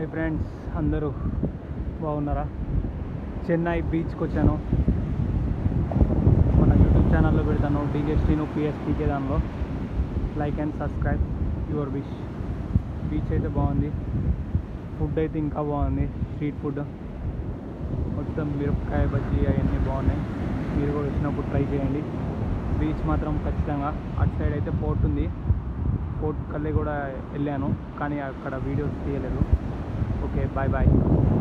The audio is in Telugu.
హాయ్ ఫ్రెండ్స్ అందరూ బాగున్నారా చెన్నై బీచ్కి వచ్చాను మన యూట్యూబ్ ఛానల్లో పెడతాను డిజెస్టీను పిఎస్పీకే దానిలో like and subscribe your wish beach అయితే బాగుంది ఫుడ్ అయితే ఇంకా బాగుంది స్ట్రీట్ ఫుడ్ మొత్తం మిరపకాయ బజ్జీ అవన్నీ బాగున్నాయి మీరు కూడా వచ్చినప్పుడు ట్రై చేయండి బీచ్ మాత్రం ఖచ్చితంగా అటు సైడ్ అయితే పోర్ట్ ఉంది పోర్ట్ కల్లే కూడా వెళ్ళాను కానీ అక్కడ వీడియోస్ తీయలేదు ఓకే బాయ్ బాయ్